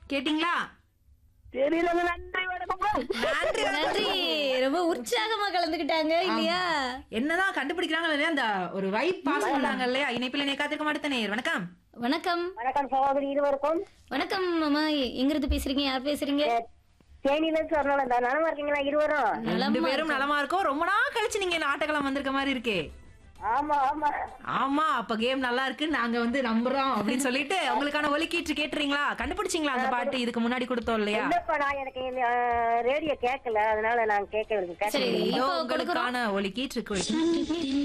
கேட்டீங்களா தெரியலங்க நன்றி வணக்கம் நன்றி நன்றி ரொம்ப உற்சாகமா கலந்துக்கிட்டாங்க இல்லையா என்னதான் கண்டுபிடிக்கிறாங்க இல்லையா அந்த ஒரு வைப் பாஸ் பண்ணாங்க இல்லையா இணைப்பில் என்னை காத்திருக்க மாட்டேனே வணக்கம் வணக்கம் வணக்கம் சகோதரி இருவருக்கும் வணக்கம் மாமா எங்க இருந்து பேசுறீங்க யார் பேசுறீங்க தேனியில இருந்து வரணும் இந்த நலமா இருக்கீங்களா இருவரும் ரெண்டு பேரும் நலமா இருக்கோம் ரொம்ப நாள் கழிச்சு நீங்க இந்த ஆட்டக்களம் வந்திருக்க மாதிரி இருக்கே ஆமா ஆமா ஆமா அப்ப கேம் நல்லா இருக்கு நாங்க வந்து நம்புறோம் அப்படின்னு சொல்லிட்டு உங்களுக்கான ஒலிக்கீற்று கேட்டுறீங்களா கண்டுபிடிச்சீங்களா அந்த பாட்டு இதுக்கு முன்னாடி கொடுத்தோம் இல்லையா இல்லப்பா நான் எனக்கு ரேடியோ கேட்கல அதனால நான் கேட்க சரி இதோ இப்போ கொடுக்குறோம் உங்களுக்கான ஒலிக்கீற்று